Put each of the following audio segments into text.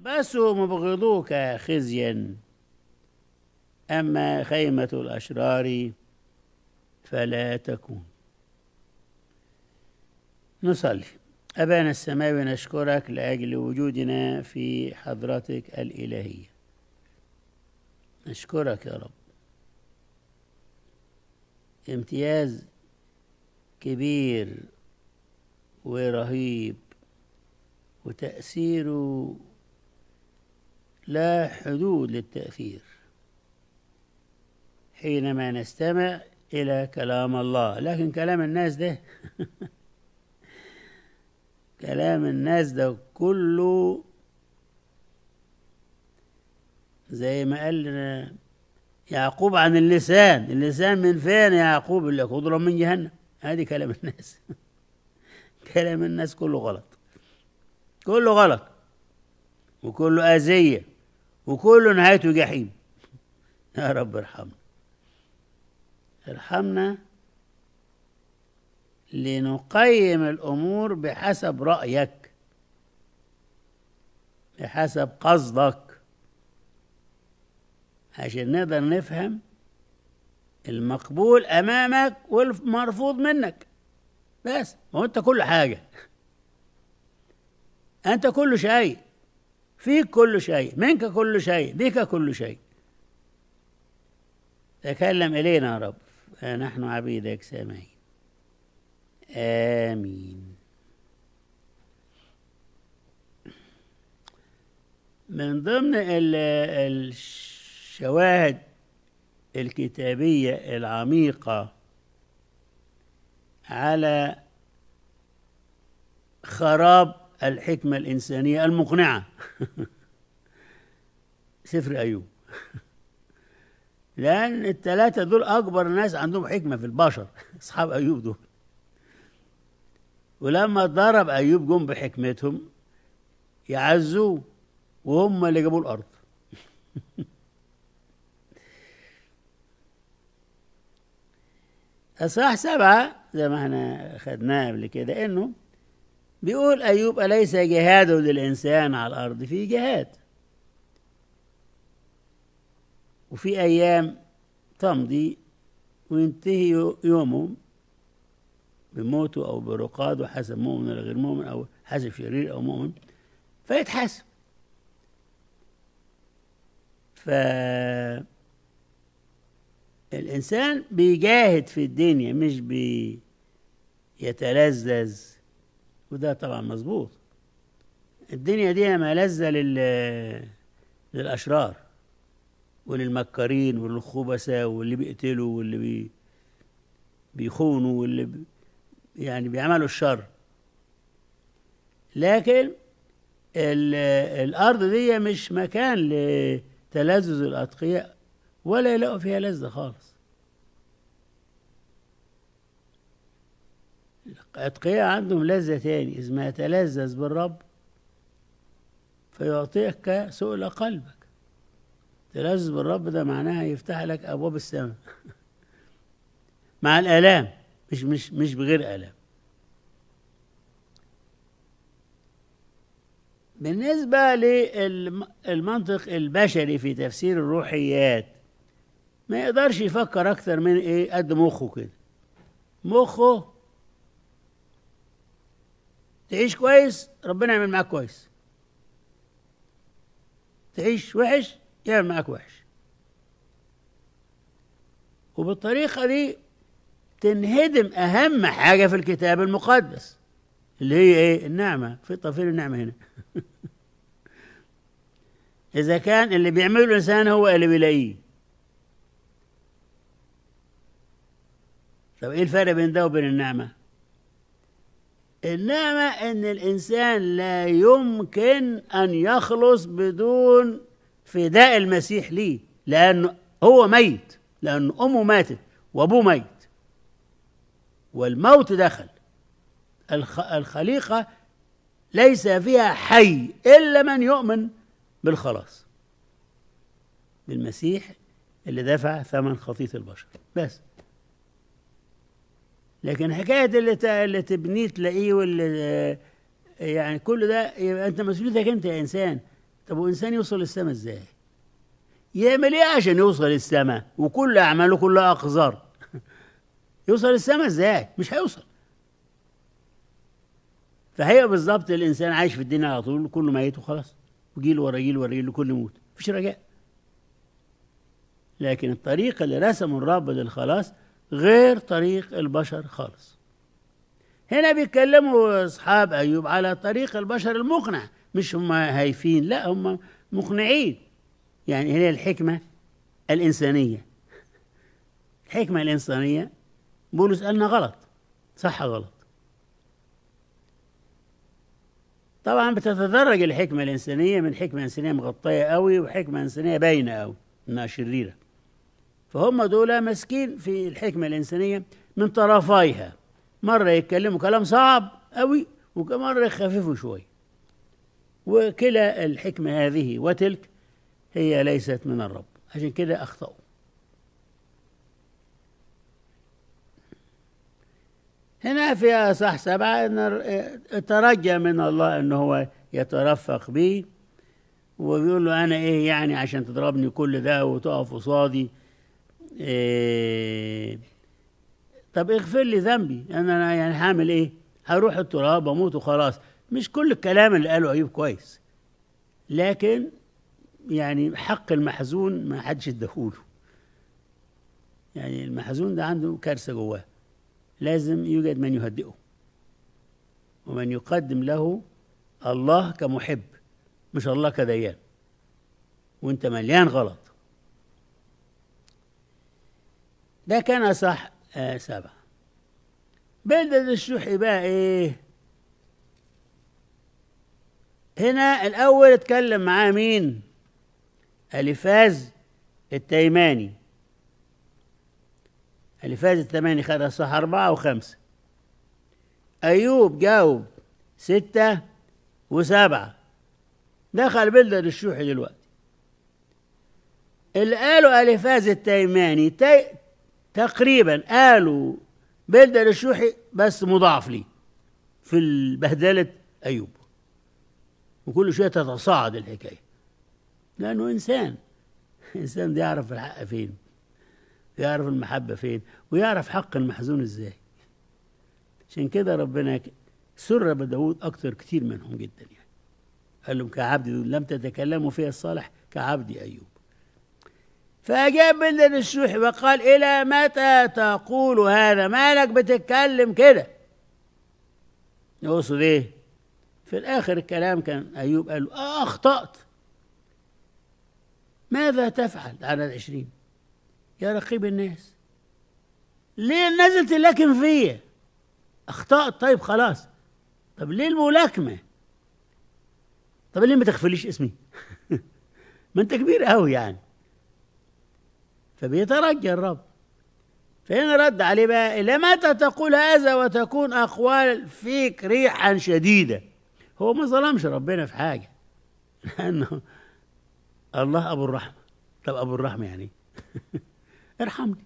يلبسوا مبغضوك خزيا أما خيمة الأشرار فلا تكون نصلي أبانا السماوي نشكرك لأجل وجودنا في حضرتك الإلهية نشكرك يا رب امتياز كبير ورهيب وتأثيره لا حدود للتأثير حينما نستمع إلى كلام الله لكن كلام الناس ده كلام الناس ده كله زي ما قال لنا يعقوب عن اللسان اللسان من فين يا يعقوب اللي خضرا من جهنم هذه كلام الناس كلام الناس كله غلط كله غلط وكله أذية وكله نهايته جحيم يا رب ارحمنا ارحمنا لنقيم الأمور بحسب رأيك بحسب قصدك عشان نقدر نفهم المقبول أمامك والمرفوض منك بس ما هو أنت كل حاجة أنت كل شيء فيك كل شيء منك كل شيء بك كل شيء تكلم إلينا يا رب نحن عبيدك سامعين آمين من ضمن الشواهد الكتابية العميقة على خراب الحكمة الإنسانية المقنعة سفر أيوب لأن الثلاثة دول أكبر ناس عندهم حكمة في البشر أصحاب أيوب دول ولما ضرب أيوب جم بحكمتهم يعزوه وهم اللي جابوا الأرض أصح سبعة زي ما احنا خدناه قبل كده إنه بيقول أيوب أليس جهاد للإنسان على الأرض في جهاد وفي أيام تمضي وينتهي يومه بموته أو برقاده حسب مؤمن ولا غير مؤمن أو حسب شرير أو مؤمن فيتحاسب ف الإنسان بيجاهد في الدنيا مش بيتلذذ وده طبعا مظبوط الدنيا دي ملذة لل... للأشرار وللمكارين وللخبثاء واللي بيقتلوا واللي بي... بيخونوا واللي بي... يعني بيعملوا الشر لكن ال... الأرض دي مش مكان لتلذذ الأتقياء ولا يلاقوا فيها لذة خالص الأتقياء عندهم لذة تاني اسمها تلذذ بالرب فيعطيك سؤل قلبك تلذذ بالرب ده معناها يفتح لك أبواب السماء مع الآلام مش مش مش بغير آلام بالنسبة للمنطق البشري في تفسير الروحيات ما يقدرش يفكر أكثر من إيه قد مخه كده مخه تعيش كويس ربنا يعمل معاك كويس تعيش وحش يعمل معاك وحش وبالطريقة دي تنهدم أهم حاجة في الكتاب المقدس اللي هي إيه النعمة في طفيل النعمة هنا إذا كان اللي بيعمله الإنسان هو اللي بيلاقيه طب إيه الفرق بين ده وبين النعمة؟ النعمة إن الإنسان لا يمكن أن يخلص بدون فداء المسيح ليه لأنه هو ميت لأن أمه ماتت وأبوه ميت والموت دخل الخليقة ليس فيها حي إلا من يؤمن بالخلاص بالمسيح اللي دفع ثمن خطية البشر بس لكن حكاية اللي اللي تبنيه تلاقيه واللي يعني كل ده يبقى أنت مسؤوليتك أنت يا إنسان طب وإنسان يوصل للسماء إزاي يعمل إيه عشان يوصل للسماء وكل أعماله كلها أقذار يوصل للسماء إزاي مش هيوصل فهي بالظبط الإنسان عايش في الدنيا على طول كله ميت وخلاص وجيل ورا جيل ورا جيل كله يموت مفيش رجاء لكن الطريق اللي رسمه الرب للخلاص غير طريق البشر خالص هنا بيتكلموا اصحاب ايوب على طريق البشر المقنع مش هم هايفين لا هم مقنعين يعني هي الحكمه الانسانيه الحكمه الانسانيه بولس قالنا غلط صح غلط طبعا بتتدرج الحكمه الانسانيه من حكمه انسانيه مغطيه قوي وحكمه انسانيه باينه قوي انها شريره فهم دول ماسكين في الحكمه الانسانيه من طرفيها مره يتكلموا كلام صعب قوي ومره يخففوا شويه وكلا الحكمه هذه وتلك هي ليست من الرب عشان كده اخطاوا هنا في اصح سبعه ان ترجى من الله ان هو يترفق به وبيقول له انا ايه يعني عشان تضربني كل ده وتقف قصادي إيه طب اغفر لي ذنبي انا يعني هعمل ايه هروح التراب واموت وخلاص مش كل الكلام اللي قاله ايوب كويس لكن يعني حق المحزون ما حدش اداهوله يعني المحزون ده عنده كارثه جواه لازم يوجد من يهدئه ومن يقدم له الله كمحب مش الله كديان وانت مليان غلط ده كان صح آه سبعة بلدة الشوحي بقى ايه هنا الأول اتكلم معاه مين ألفاز التيماني ألفاز التيماني خد صح أربعة وخمسة أيوب جاوب ستة وسبعة دخل بلدة الشوحي دلوقتي اللي قالوا ألفاز التيماني تي تقريبا قالوا بلدة الشوحي بس مضاعف ليه في البهدلة أيوب وكل شوية تتصاعد الحكاية لأنه إنسان إنسان ده يعرف الحق فين يعرف المحبة فين ويعرف حق المحزون إزاي عشان كده ربنا سر بداود أكتر كتير منهم جدا يعني قال لهم كعبدي لم تتكلموا فيها الصالح كعبدي أيوب فأجاب بلدن الشوحي وقال إلى متى تقول هذا مالك بتتكلم كده يقصد إيه في الآخر الكلام كان أيوب قال له آه أخطأت ماذا تفعل عدد عشرين يا رقيب الناس ليه نزلت اللكم فيا أخطأت طيب خلاص طب ليه الملاكمة طب ليه ما تغفليش اسمي ما انت كبير قوي يعني فبيترجى الرب فهنا رد عليه بقى إلى متى تقول هذا وتكون أقوال فيك ريحا شديدة هو ما ظلمش ربنا في حاجة لأنه الله أبو الرحمة طب أبو الرحمة يعني ارحمني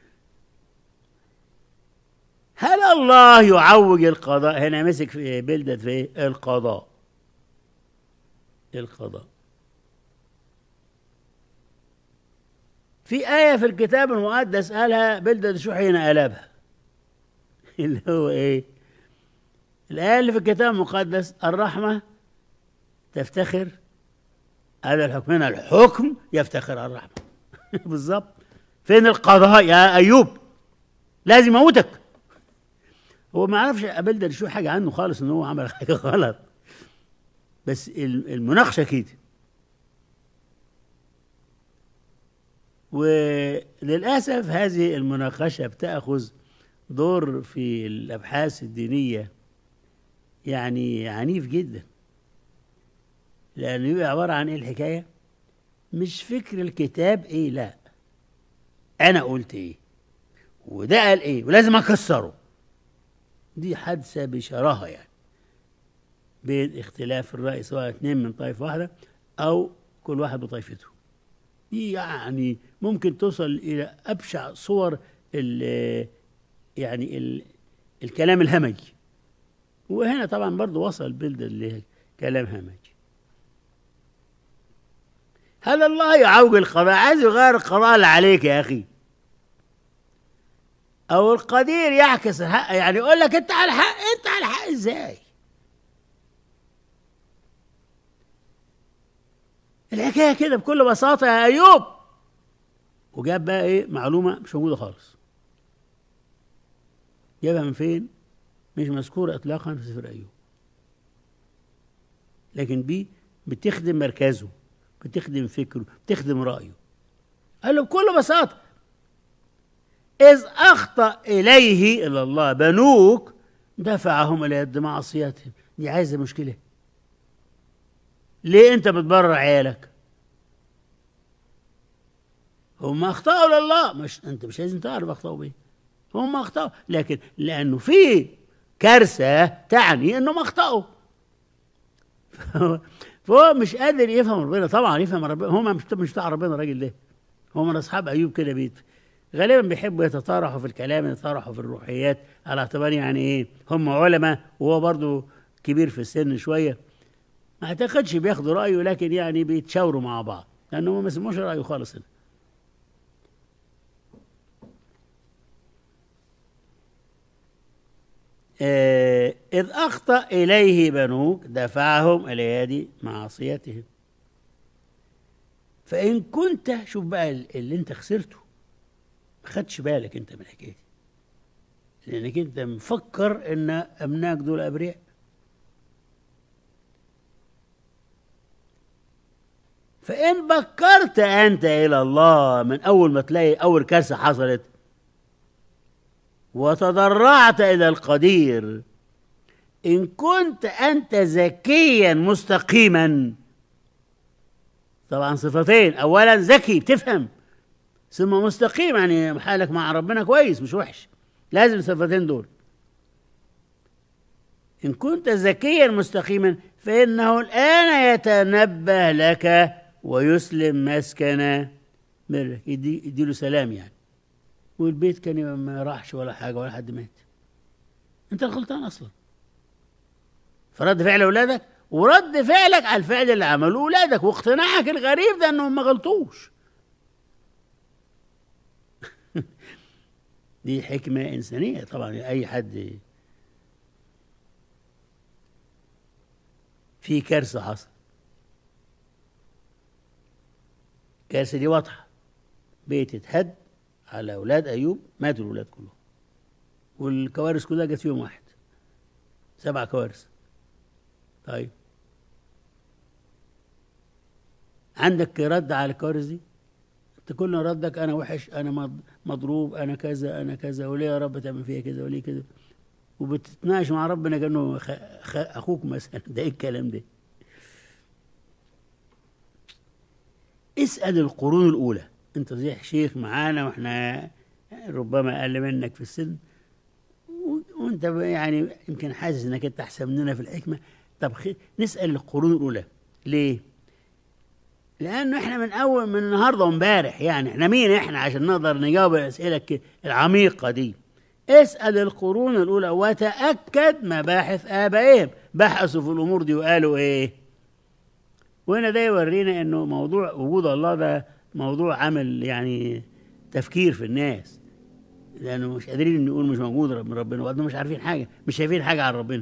هل الله يعوج القضاء هنا مسك في بلدة في إيه؟ القضاء القضاء في آية في الكتاب المقدس قالها بلدة شو حين قلبها اللي هو إيه؟ الآية اللي في الكتاب المقدس الرحمة تفتخر هذا الحكم هنا الحكم يفتخر على الرحمة بالظبط فين القضاء يا أيوب لازم أموتك هو ما عرفش بلدة شو حاجة عنه خالص إن هو عمل حاجة غلط بس المناقشة كده وللأسف هذه المناقشة بتأخذ دور في الأبحاث الدينية يعني عنيف جدا لأنه يبقى عبارة عن إيه الحكاية؟ مش فكر الكتاب إيه لا أنا قلت إيه وده قال إيه ولازم أكسره دي حادثة بشراهة يعني بين اختلاف الرأي سواء اثنين من طائفة واحدة أو كل واحد بطائفته دي يعني ممكن توصل إلى أبشع صور ال يعني ال الكلام الهمجي وهنا طبعا برضو وصل بلد اللي كلام همجي هذا الله يعوج القضاء عايز يغير القضاء اللي عليك يا اخي او القدير يعكس الحق يعني يقول لك انت على الحق انت على الحق ازاي الحكايه كده بكل بساطه يا ايوب وجاب بقى ايه معلومه مش موجوده خالص جابها من فين مش مذكوره اطلاقا في سفر ايوب لكن دي بتخدم مركزه بتخدم فكره بتخدم رايه قال له بكل بساطه إذ أخطأ إليه إلى الله بنوك دفعهم إلى يد معصيتهم دي عايزة مشكلة ليه أنت بتبرر عيالك هم أخطأوا لله مش أنت مش لازم تعرف أخطأوا بيه هم أخطأوا لكن لأنه في كارثة تعني أنهم أخطأوا فهو مش قادر يفهم ربنا طبعا يفهم ربنا هم مش مش بتاع ربنا الراجل ده هو من أصحاب أيوب كده بيت غالبا بيحبوا يتطرحوا في الكلام يتطرحوا في الروحيات على اعتبار يعني ايه هم علماء وهو برضو كبير في السن شويه ما اعتقدش بياخدوا رايه لكن يعني بيتشاوروا مع بعض لانه ما سموش رايه خالص هنا آه إذ أخطأ إليه بنوك دفعهم إلى يد معصيتهم فإن كنت شوف بقى اللي أنت خسرته ما خدش بالك أنت من الحكاية دي لأنك أنت مفكر إن أبنائك دول أبرياء فإن بكرت أنت إلى الله من أول ما تلاقي أول كارثة حصلت وتضرعت إلى القدير إن كنت أنت ذكيا مستقيما طبعا صفتين أولا ذكي بتفهم ثم مستقيم يعني حالك مع ربنا كويس مش وحش لازم الصفتين دول إن كنت ذكيا مستقيما فإنه الآن يتنبه لك ويسلم مسكن برك يدي, يدي له سلام يعني والبيت كان ما راحش ولا حاجه ولا حد مات انت الغلطان اصلا فرد فعل اولادك ورد فعلك على الفعل اللي عملوه اولادك واقتناعك الغريب ده انهم ما غلطوش دي حكمه انسانيه طبعا اي حد في كارثه حصل الكارثه دي واضحه بيت اتهد على اولاد ايوب ماتوا الاولاد كلهم والكوارث كلها جت في يوم واحد سبع كوارث طيب عندك رد على الكوارث دي انت كل ردك انا وحش انا مضروب انا كذا انا كذا وليه يا رب تعمل فيا كذا وليه كذا وبتتناقش مع ربنا كانه خ... خ... اخوك مثلا ده ايه الكلام ده اسال القرون الاولى انت صحيح شيخ معانا واحنا ربما اقل منك في السن وانت يعني يمكن حاسس انك انت احسن مننا في الحكمه طب نسال القرون الاولى ليه؟ لانه احنا من اول من النهارده وامبارح يعني احنا مين احنا عشان نقدر نجاوب الاسئله العميقه دي اسال القرون الاولى وتاكد مباحث ابائهم بحثوا في الامور دي وقالوا ايه وهنا ده يورينا انه موضوع وجود الله ده موضوع عمل يعني تفكير في الناس لانه مش قادرين نقول مش موجود رب ربنا وقدنا مش عارفين حاجه مش شايفين حاجه عن ربنا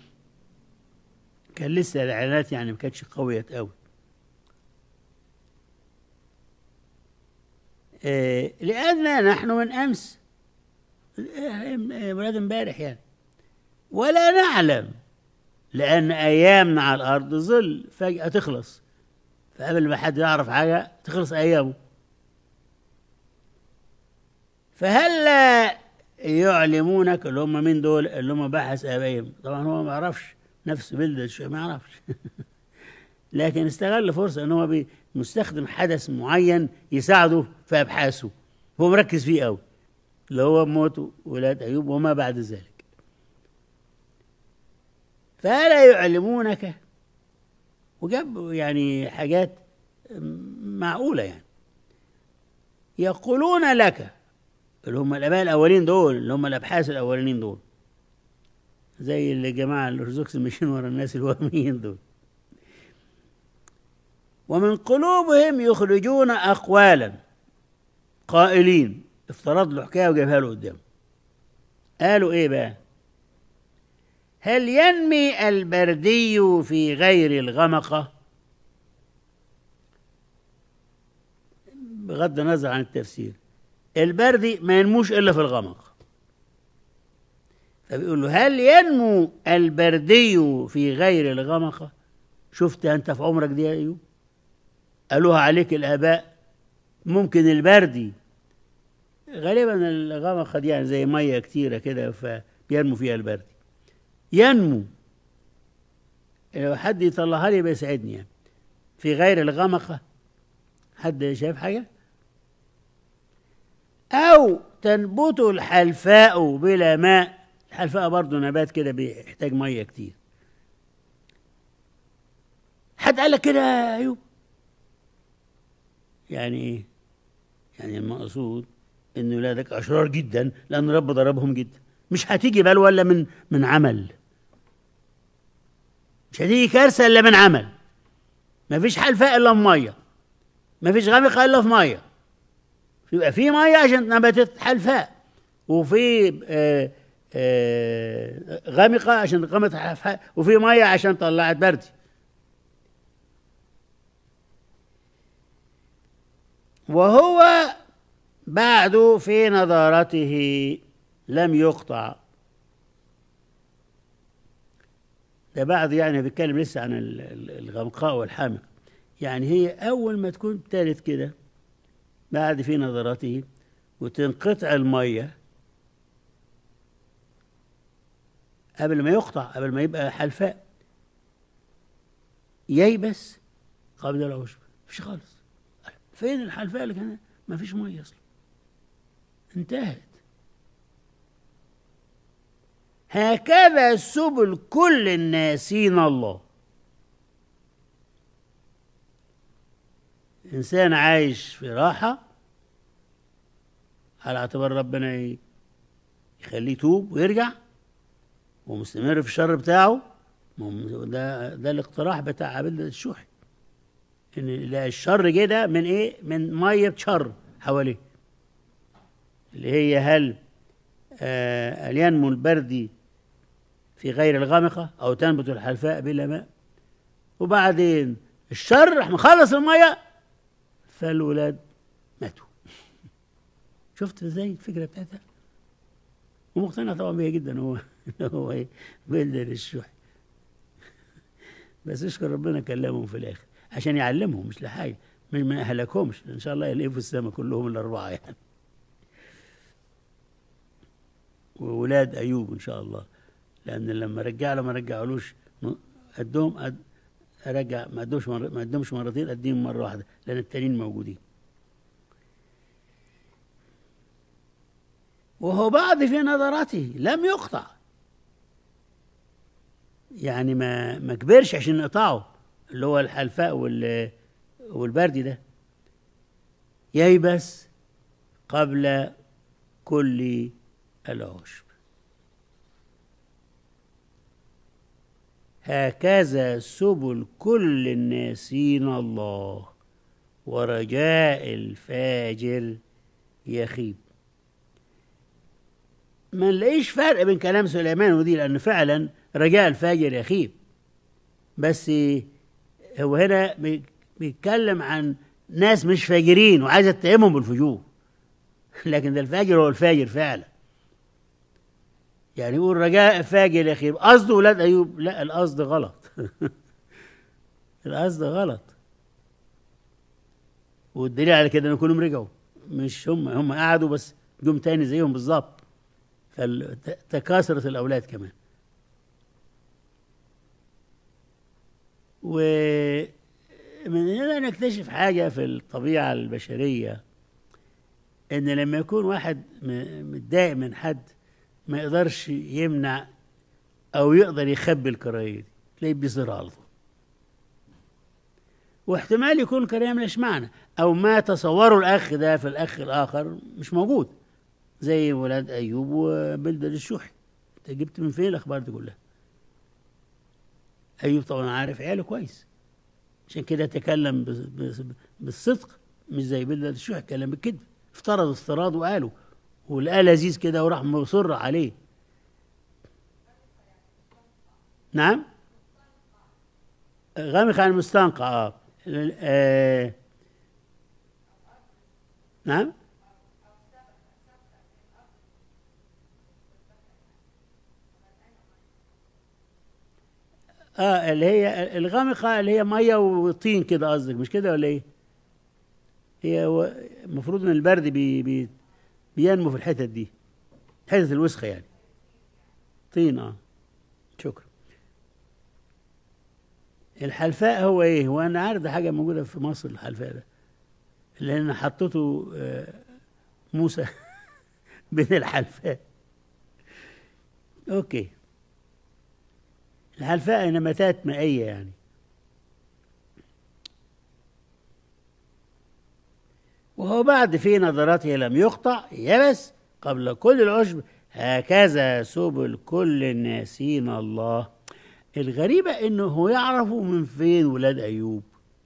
كان لسه الاعلانات يعني ما كانتش قويه قوي إيه لأننا نحن من أمس ولاد امبارح يعني ولا نعلم لأن أيامنا على الأرض ظل فجأة تخلص فقبل ما حد يعرف حاجة تخلص أيامه فهل لا يعلمونك اللي هم مين دول اللي هم بحث آبائهم طبعا هو ما يعرفش نفس بلدة شوية ما يعرفش لكن استغل فرصة ان هو مستخدم حدث معين يساعده في ابحاثه هو مركز فيه قوي اللي هو موت ولاد ايوب وما بعد ذلك فلا يعلمونك وجاب يعني حاجات معقولة يعني يقولون لك اللي هم الاباء الاولين دول اللي هم الابحاث الاولين دول زي الجماعه الارثوذكس اللي ماشيين ورا الناس الوهميين دول ومن قلوبهم يخرجون أقوالا قائلين افترض له حكاية وجابها له قدامه قالوا إيه بقى هل ينمي البردي في غير الغمقة بغض النظر عن التفسير البردي ما ينموش إلا في الغمقة فبيقول له هل ينمو البردي في غير الغمقة شفت أنت في عمرك دي يا أيوب قالوها عليك الآباء ممكن البردي غالبا الغمقة دي يعني زي مية كتيرة كده فبينمو فيها البردي ينمو لو حد يطلعها لي بيسعدني يعني في غير الغمقة حد شايف حاجة أو تنبت الحلفاء بلا ماء الحلفاء برضه نبات كده بيحتاج مية كتير حد قال لك كده يا أيوب يعني إيه يعني المقصود إن ولادك أشرار جدا لأن رب ضربهم جدا مش هتيجي بل ولا من من عمل مش هتيجي كارثة إلا من عمل مفيش حلفاء إلا في مية مفيش غامقة إلا في مية يبقى في مية عشان نبتت حلفاء وفي آه آه غامقة عشان قامت حلفاء وفي مية عشان طلعت بردي وهو بعد في نضارته لم يقطع ده بعد يعني بيتكلم لسه عن الغمقاء والحامق يعني هي أول ما تكون ابتدت كده بعد في نظراته وتنقطع المية قبل ما يقطع قبل ما يبقى حلفاء ييبس قبل العشب مفيش خالص فين الحلفاء اللي كان ما فيش ميه اصلا انتهت هكذا سبل كل الناسين الله إنسان عايش في راحة على اعتبار ربنا يخليه يتوب ويرجع ومستمر في الشر بتاعه ده ده الاقتراح بتاع عبد الشوحي ان الشر جه ده من ايه؟ من ميه شر حواليه اللي هي هل آه ينمو البردي في غير الغامقة أو تنبت الحلفاء بلا ماء وبعدين الشر راح مخلص المية فالولاد ماتوا شفت ازاي الفكرة بتاعتها ومقتنع طبعا بيها جدا هو هو ايه بيلدر الشح بس اشكر ربنا كلمهم في الاخر عشان يعلمهم مش لحاجه مش ما اهلكهمش ان شاء الله يلاقوا في السماء كلهم الاربعه يعني وولاد ايوب ان شاء الله لان لما رجع له ما رجعلوش قدهم قد رجع ما قدهمش مر... ما قدهمش مرتين قديهم مره واحده لان التانيين موجودين وهو بعض في نظراته لم يقطع يعني ما ما كبرش عشان نقطعه اللي هو الحلفاء وال والبردي ده ييبس قبل كل العشب هكذا سبل كل الناسين الله ورجاء الفاجر يخيب ما نلاقيش فرق بين كلام سليمان ودي لأن فعلا رجاء الفاجر يخيب بس هو هنا بيتكلم عن ناس مش فاجرين وعايز يتهمهم بالفجور لكن ده الفاجر هو الفاجر فعلا يعني يقول رجاء فاجر يخيب قصده ولاد ايوب لا القصد غلط القصد غلط والدليل على كده ان كلهم رجعوا مش هم هم قعدوا بس جم تاني زيهم بالظبط فتكاثرت الاولاد كمان ومن هنا نكتشف حاجة في الطبيعة البشرية إن لما يكون واحد متضايق من حد ما يقدرش يمنع أو يقدر يخبي الكراهية دي تلاقيه بيصير على طول واحتمال يكون كراهية ملهاش معنى أو ما تصوره الأخ ده في الأخ الآخر مش موجود زي ولاد أيوب وبلدة الشوحي أنت جبت من فين الأخبار دي كلها؟ أيوب طبعا عارف عياله كويس عشان كده تكلم بس- بس- بالصدق مش زي بلد الشيوخ اتكلم بالكذب افترض افتراض وقاله ولقاه لذيذ كده وراح مصر عليه نعم غامق عن المستنقع اه ال- آه. نعم اه اللي هي الغامقه اللي هي ميه وطين كده قصدك مش كده ولا ايه؟ هي هو- المفروض ان البرد بي بي بينمو في الحتت دي حتت الوسخه يعني طين اه شكرا الحلفاء هو ايه؟ هو انا عارف ده حاجه موجوده في مصر الحلفاء ده لان حطته آه، موسى بين الحلفاء اوكي الحلفاء نباتات مائيه يعني وهو بعد في نظرته لم يقطع يبس قبل كل العشب هكذا سبل كل الناسين الله الغريبة انه هو يعرفوا من فين ولاد ايوب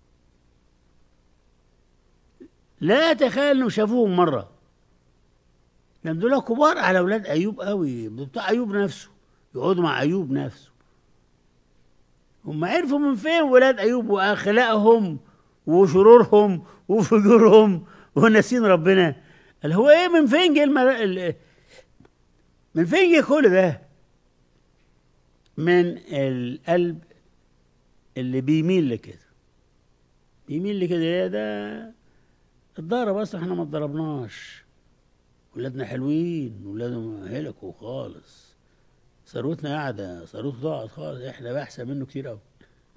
لا اتخيل انهم شافوهم مرة لان دول كبار على ولاد ايوب قوي بتاع ايوب نفسه يقعدوا مع ايوب نفسه هم عرفوا من فين ولاد ايوب واخلاقهم وشرورهم وفجورهم وناسين ربنا قال هو ايه من فين جه المر... ال- من فين جه كل ده من القلب اللي بيميل لكده بيميل لكده يا ده اتضرب اصلا احنا ما اتضربناش ولادنا حلوين ولادهم هلكوا خالص ثروتنا قاعده ثروته ضاعت خالص احنا بقى احسن منه كتير قوي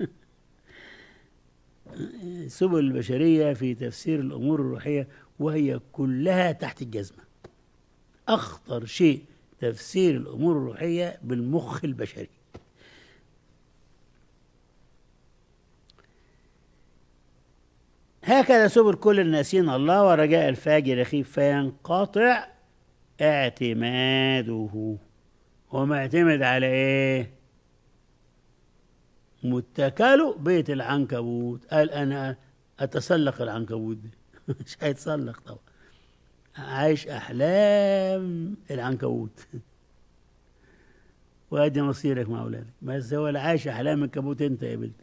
سبل البشريه في تفسير الامور الروحيه وهي كلها تحت الجزمه اخطر شيء تفسير الامور الروحيه بالمخ البشري هكذا سبل كل الناسين الله ورجاء الفاجر يخيب فينقطع اعتماده هو معتمد على ايه متكله بيت العنكبوت قال انا اتسلق العنكبوت دي مش هيتسلق طبعا عايش احلام العنكبوت وادي مصيرك مع اولادك بس هو اللي عايش احلام الكبوت انت يا بنت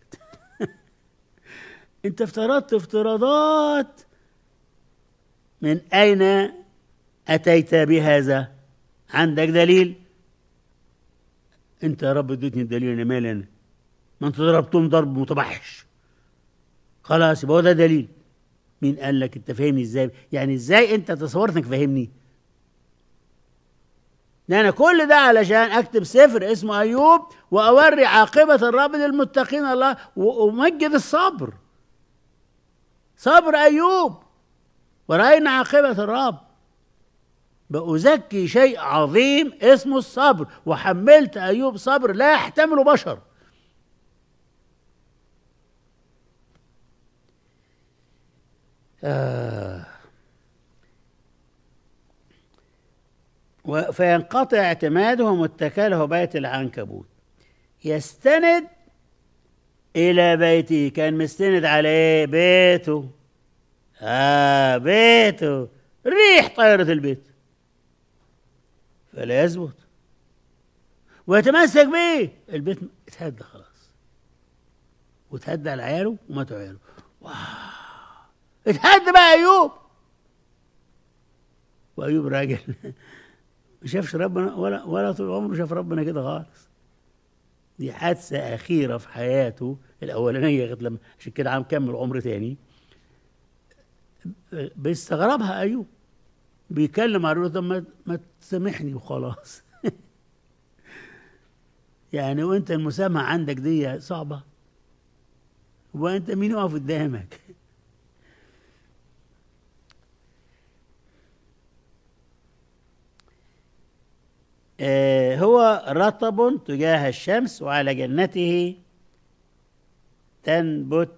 انت افترضت افتراضات من اين اتيت بهذا عندك دليل انت يا رب اديتني الدليل انا مالي انا ما انت ضربتهم ضرب متبحش خلاص يبقى هو ده دليل مين قال لك انت فاهمني ازاي يعني ازاي انت تصورت انك فاهمني ده انا كل ده علشان اكتب سفر اسمه ايوب واوري عاقبه الرب للمتقين الله وامجد الصبر صبر ايوب وراينا عاقبه الرب بأزكي شيء عظيم اسمه الصبر وحملت أيوب صبر لا يحتمله بشر آه. و- فينقطع اعتماده ومتكله بيت العنكبوت يستند إلى بيته كان مستند على إيه بيته آه بيته ريح طائرة البيت فلا يثبت ويتمسك بيه البيت اتهدى خلاص وتهدى على عياله وماتوا عياله واو اتهدى بقى ايوب وايوب راجل ما شافش ربنا ولا ولا طول عمره شاف ربنا كده خالص دي حادثة أخيرة في حياته الأولانية لغاية لما عشان كده عم كمل عمر تاني بيستغربها أيوب بيكلم على طب ما ما تسامحني وخلاص يعني وانت المسامحة عندك دي صعبة وانت مين يقف قدامك آه هو رطب تجاه الشمس وعلى جنته تنبت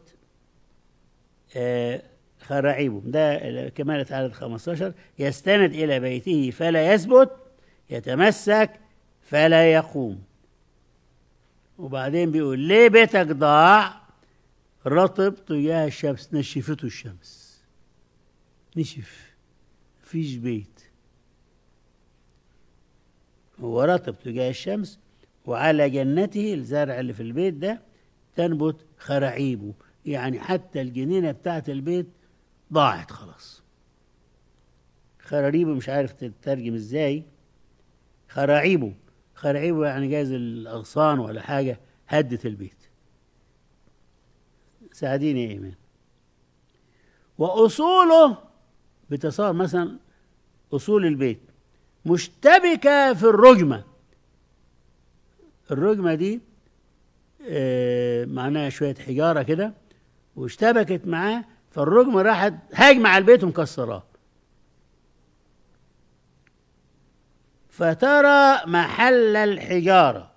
آه خراعيبه ده كمالة عدد 15 يستند إلى بيته فلا يثبت يتمسك فلا يقوم وبعدين بيقول ليه بيتك ضاع رطب تجاه الشمس نشفته الشمس نشف مفيش بيت هو رطب تجاه الشمس وعلى جنته الزرع اللي في البيت ده تنبت خراعيبه يعني حتى الجنينة بتاعت البيت ضاعت خلاص خراريبه مش عارف تترجم ازاي خراعيبه خراعيبه يعني جايز الأغصان ولا حاجة هدت البيت ساعديني يا إيمان وأصوله بتصور مثلا أصول البيت مشتبكة في الرجمة الرجمة دي آه، معناها شوية حجارة كده واشتبكت معاه فالرجمة راحت هاجمة على البيت ومكسراه فترى محل الحجارة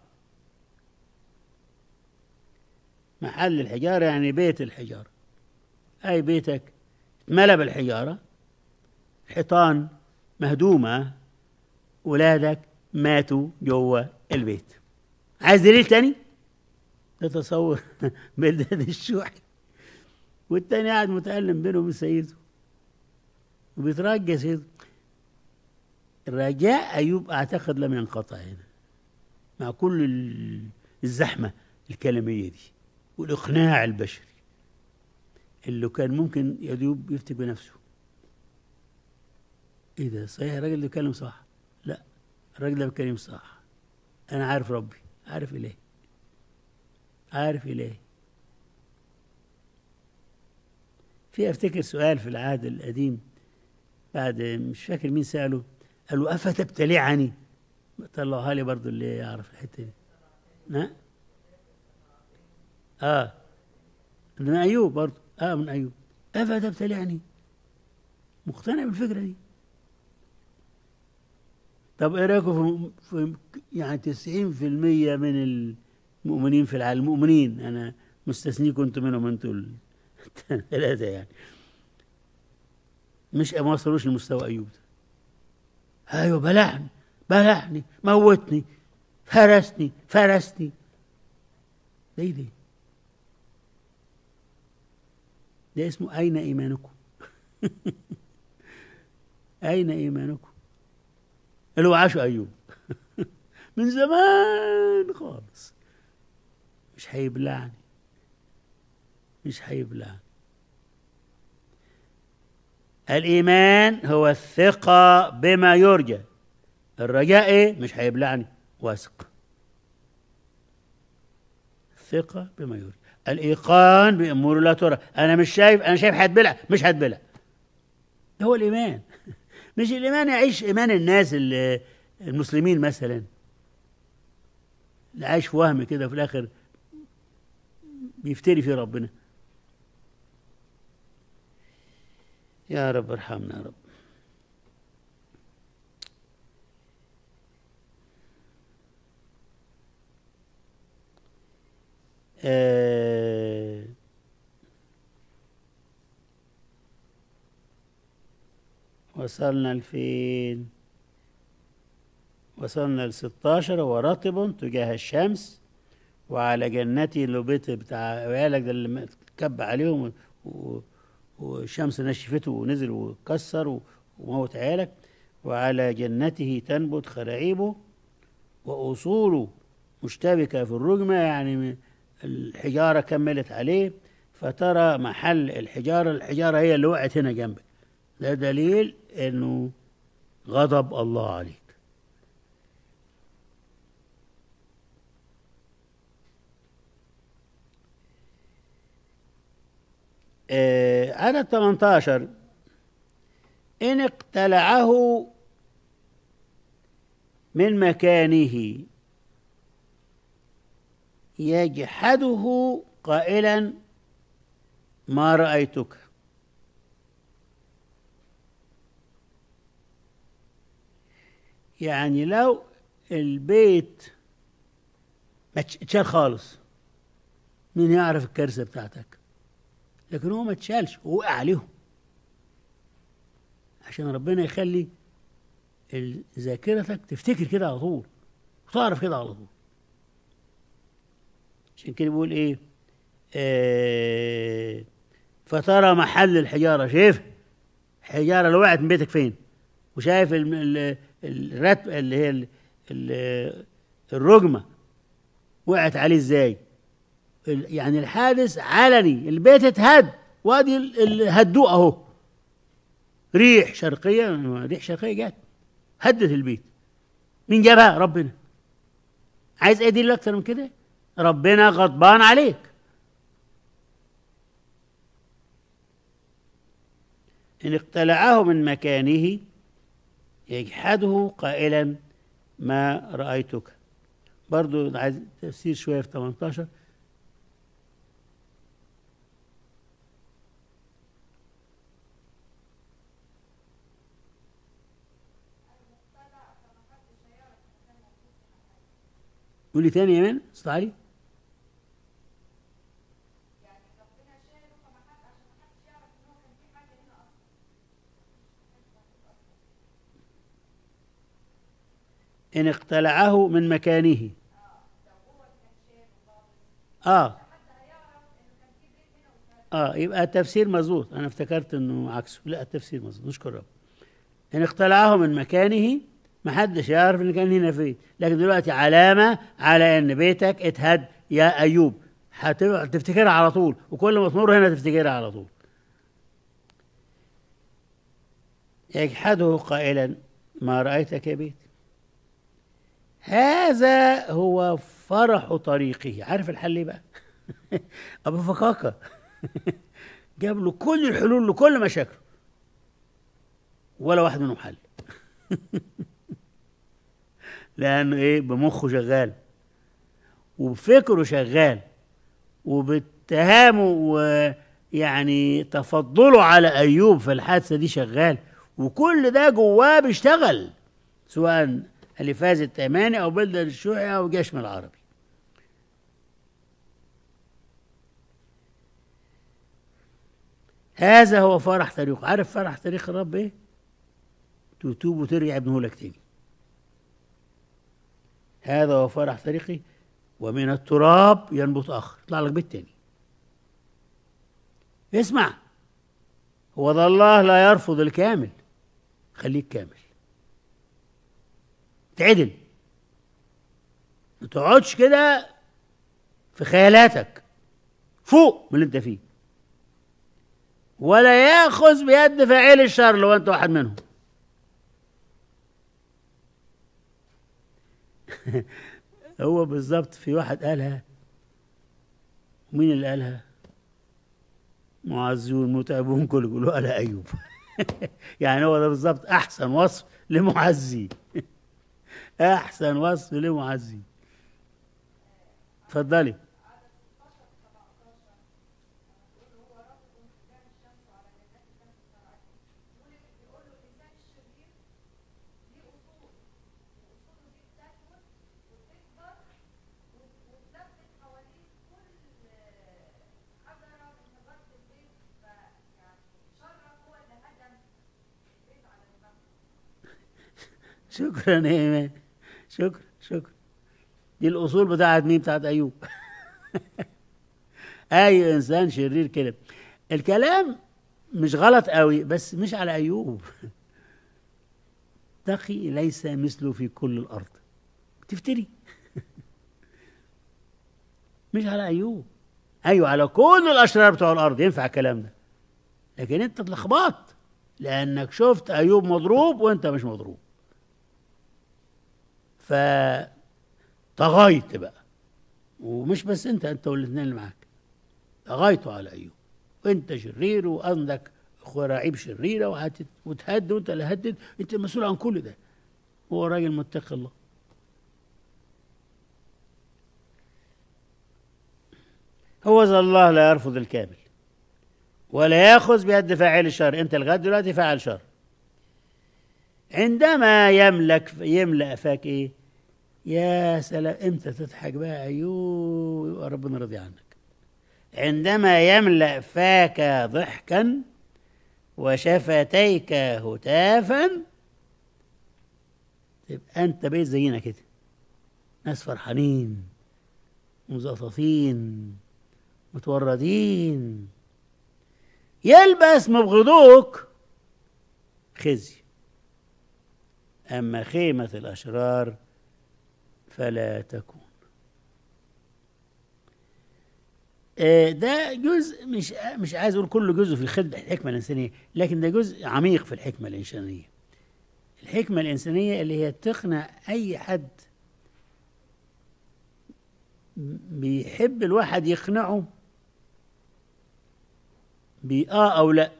محل الحجارة يعني بيت الحجارة أي بيتك اتملى بالحجارة حيطان مهدومة ولادك ماتوا جوه البيت عايز دليل تاني تتصور بلدان الشوحي والتاني قاعد متألم بينه وبين سيده وبيترجى سيده رجاء أيوب أعتقد لم ينقطع هنا مع كل ال- الزحمة الكلامية دي والإقناع البشري اللي كان ممكن يدوب يفتك بنفسه ايه ده صحيح الراجل ده بيتكلم صح لا الراجل ده بيتكلم صح انا عارف ربي عارف الهي عارف الهي في افتكر سؤال في العهد القديم بعد مش فاكر مين ساله قال له افتبتلعني طلعوها لي برضو اللي يعرف الحته دي ها اه من ايوب برضو اه من ايوب افتبتلعني مقتنع بالفكره دي طب ايه رايكم في, في يعني 90% من المؤمنين في العالم المؤمنين انا مستثنيكم انتم منهم انتوا الثلاثه يعني مش ما وصلوش لمستوى ايوب ده ايوه بلعني بلعني موتني فرسني فرسني ده ايه ده؟ ده اسمه اين ايمانكم؟ اين ايمانكم؟ اللي هو عاشوا ايوب من زمان خالص مش هيبلعني مش هيبلعني الإيمان هو الثقة بما يرجى الرجاء إيه؟ مش هيبلعني واثق الثقة بما يرجى الإيقان بأمور لا ترى أنا مش شايف أنا شايف هتبلع مش هتبلع ده هو الإيمان مش الإيمان يعيش إيمان الناس اللي المسلمين مثلا اللي عايش في وهم كده في الآخر بيفتري في ربنا يا رب ارحمنا يا رب آه وصلنا لفين وصلنا ل 16 ورطب تجاه الشمس وعلى جنتي اللي بيت بتاع عيالك ده اللي كب عليهم و... والشمس نشفته ونزل وكسر وموت عيالك وعلى جنته تنبت خراعيبه وأصوله مشتبكة في الرجمة يعني الحجارة كملت عليه فترى محل الحجارة الحجارة هي اللي وقعت هنا جنبك ده دليل انه غضب الله عليك آه عدد 18 إن اقتلعه من مكانه يجحده قائلا ما رأيتك يعني لو البيت ما اتشال خالص مين يعرف الكارثة بتاعتك لكن هو ما اتشالش وقع عليهم عشان ربنا يخلي ذاكرتك تفتكر كده على طول وتعرف كده على طول عشان كده بيقول ايه آه، فترى محل الحجاره شايف الحجاره اللي وقعت من بيتك فين وشايف الم- ال- الرتب اللي هي ال- ال- الرجمه وقعت عليه ازاي ال- يعني الحادث علني البيت اتهد وادي ال- ال- هدوه اهو ريح شرقيه ريح شرقيه جت هدت البيت مين جابها ربنا عايز ايه دليل اكتر من كده ربنا غضبان عليك ان اقتلعه من مكانه يجحده قائلا ما رايتك برضو عايز تفسير شويه في 18 قولي تاني يا مان استاذ علي إن اقتلعه من مكانه آه آه يبقى التفسير مظبوط أنا افتكرت إنه عكسه لا التفسير مظبوط نشكر رب إن اقتلعه من مكانه ما حدش يعرف إن كان هنا فين لكن دلوقتي علامة على إن بيتك اتهد يا أيوب هتبقى تفتكرها على طول وكل ما تمر هنا تفتكرها على طول يجحده قائلا ما رأيتك يا بيت هذا هو فرح طريقه عارف الحل ايه بقى ابو فكاكه جاب له كل الحلول لكل مشاكله ولا واحد منهم حل لانه ايه بمخه شغال وبفكره شغال وباتهامه ويعني تفضله على ايوب في الحادثه دي شغال وكل ده جواه بيشتغل سواء الفاز التيماني او بلدة الشيوعي او جشم العربي هذا هو فرح طريقه عارف فرح طريق الرب ايه تتوب وترجع ابنه لك تاني هذا هو فرح طريقي ومن التراب ينبت اخر يطلع لك بيت تاني اسمع هو ذا الله لا يرفض الكامل خليك كامل تعدل ما تقعدش كده في خيالاتك فوق من اللي انت فيه ولا ياخذ بيد فاعل الشر لو انت واحد منهم هو بالظبط في واحد قالها ومين اللي قالها معزون متعبون كل يقولوا قالها ايوب يعني هو ده بالظبط احسن وصف لمعزي احسن وصف لمعزي اتفضلي شكرا يا ايمان شكرا شكرا دي الاصول بتاعت مين بتاعت ايوب اي انسان شرير كده الكلام مش غلط قوي بس مش على ايوب تقي ليس مثله في كل الارض تفتري مش على ايوب ايوه على كل الاشرار بتوع الارض ينفع الكلام ده لكن انت اتلخبطت لانك شفت ايوب مضروب وانت مش مضروب فطغيت بقى ومش بس انت انت والاثنين اللي معاك طغيتوا على ايوب وانت شرير وعندك خراعيب شريره وهت- وتهد وانت اللي هدد انت المسؤول عن كل ده هو راجل متقي الله هو ذا الله لا يرفض الكامل ولا ياخذ بيد فاعل الشر انت لغايه دلوقتي فاعل شر عندما يملك يملا فاك ايه يا سلام امتى تضحك بقى ايوه يبقى ربنا راضي عنك عندما يملا فاك ضحكا وشفتيك هتافا تبقى انت بقيت زينا كده ناس فرحانين مزقططين متوردين يلبس مبغضوك خزي أما خيمة الأشرار فلا تكون آه، ده جزء مش مش عايز اقول كله جزء في خدمه الحكمه الانسانيه لكن ده جزء عميق في الحكمه الانسانيه الحكمه الانسانيه اللي هي تقنع اي حد بيحب الواحد يقنعه بآه أو لأ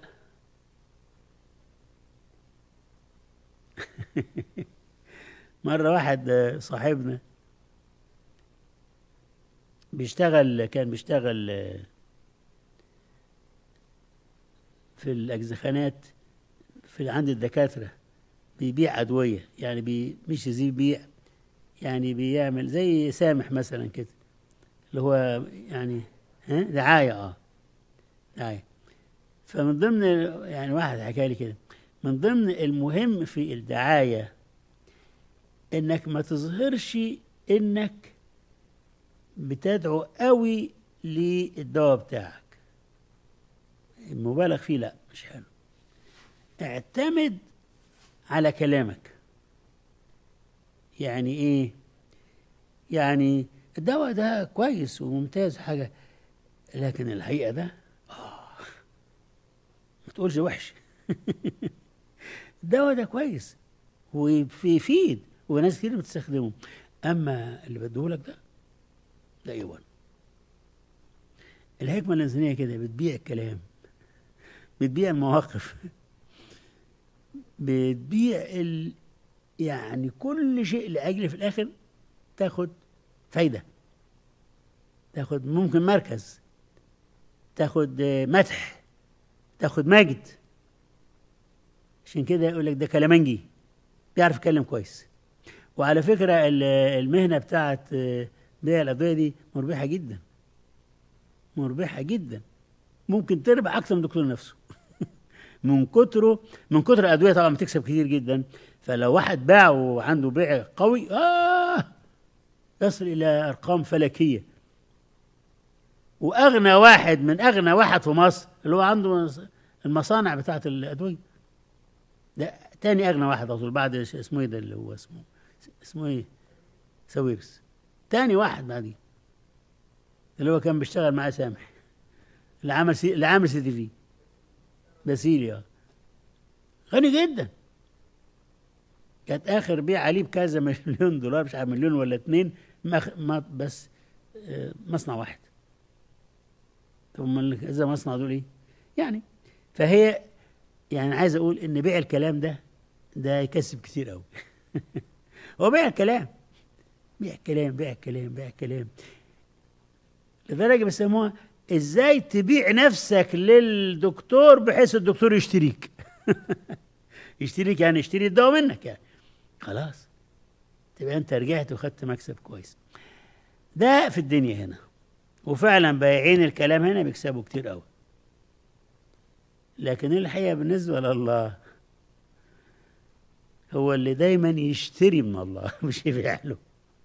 مرة واحد صاحبنا بيشتغل كان بيشتغل في الأجزخانات في عند الدكاترة بيبيع أدوية يعني بي مش زي بيع يعني بيعمل زي سامح مثلا كده اللي هو يعني ها دعاية اه دعاية فمن ضمن يعني واحد حكى لي كده من ضمن المهم في الدعاية انك ما تظهرش انك بتدعو قوي للدواء بتاعك المبالغ فيه لا مش حلو اعتمد على كلامك يعني ايه يعني الدواء ده كويس وممتاز حاجه لكن الحقيقه ده اه ما تقولش وحش الدواء ده كويس وبيفيد وناس كتير بتستخدمه اما اللي بديهولك ده ده ايوان الحكمه الانسانيه كده بتبيع الكلام بتبيع المواقف بتبيع ال... يعني كل شيء لاجل في الاخر تاخد فايده تاخد ممكن مركز تاخد مدح تاخد مجد عشان كده يقول لك ده كلامنجي بيعرف يتكلم كويس وعلى فكره المهنه بتاعت بيع الادويه دي مربحه جدا مربحه جدا ممكن تربح اكثر من الدكتور نفسه من كتره من كتر الادويه طبعا بتكسب كتير جدا فلو واحد باع وعنده بيع قوي اه يصل الى ارقام فلكيه واغنى واحد من اغنى واحد في مصر اللي هو عنده المصانع بتاعت الادويه ده تاني اغنى واحد اظن بعد اسمه ايه ده اللي هو اسمه اسمه ايه سويرس تاني واحد بعديه اللي هو كان بيشتغل معاه سامح اللي عمل سي... اللي عامل سي تي في باسيليا غني جدا كانت اخر بيع عليه بكذا مليون دولار مش عارف مليون ولا اتنين ما, ما بس مصنع واحد طب امال كذا مصنع دول ايه؟ يعني فهي يعني عايز اقول ان بيع الكلام ده ده يكسب كتير قوي هو بيع الكلام بيع كلام بيع كلام بيع كلام لدرجه بيسموها ازاي تبيع نفسك للدكتور بحيث الدكتور يشتريك يشتريك يعني يشتري الدواء منك يعني خلاص تبقى انت رجعت وخدت مكسب كويس ده في الدنيا هنا وفعلا بايعين الكلام هنا بيكسبوا كتير قوي لكن الحقيقه بالنسبه لله هو اللي دايما يشتري من الله مش يبيع له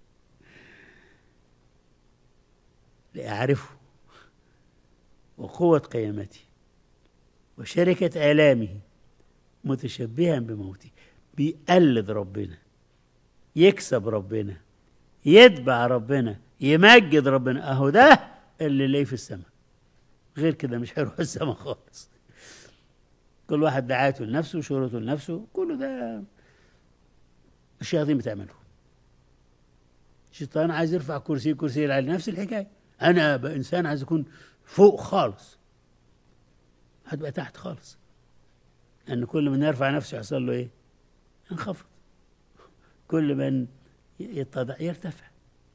لأعرفه وقوة قيامته وشركة آلامه متشبها بموته بيقلد ربنا يكسب ربنا يتبع ربنا يمجد ربنا اهو ده اللي ليه في السماء غير كده مش هيروح السماء خالص كل واحد دعاته لنفسه وشهرته لنفسه كله ده الشياطين بتعمله الشيطان عايز يرفع كرسي كرسي على نفس الحكايه انا انسان عايز اكون فوق خالص هتبقى تحت خالص لان كل من يرفع نفسه يحصل له ايه ينخفض كل من يتضع يرتفع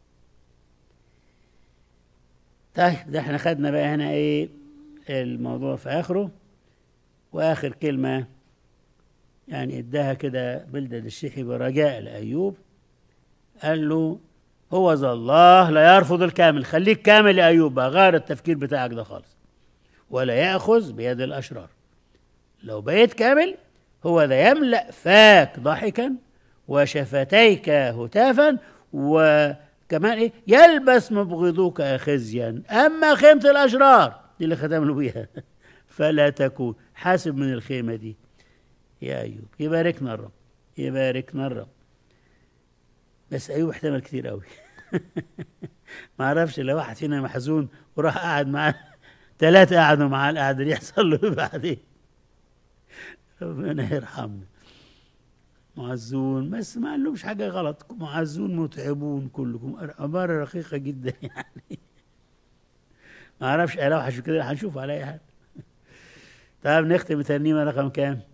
طيب ده احنا خدنا بقى هنا ايه الموضوع في اخره واخر كلمه يعني اداها كده بلدة الشيخي برجاء لايوب قال له هو ذا الله لا يرفض الكامل خليك كامل يا ايوب بقى غير التفكير بتاعك ده خالص ولا ياخذ بيد الاشرار لو بقيت كامل هو ذا يملا فاك ضحكا وشفتيك هتافا كمان ايه يلبس مبغضوك خزيا اما خيمه الاشرار دي اللي ختم له بيها فلا تكون حاسب من الخيمه دي يا ايوب يباركنا الرب يباركنا الرب بس ايوب احتمل كتير قوي ما اعرفش لو واحد فينا محزون وراح قاعد معاه ثلاثة قعدوا معاه القعدة دي يحصل له ايه بعدين ربنا يرحمنا معزون بس ما قالهمش حاجة غلط معزون متعبون كلكم عبارة رقيقة جدا يعني ما اعرفش لو هشوف كده هنشوف على اي حال طيب نختم بترنيمة رقم كام؟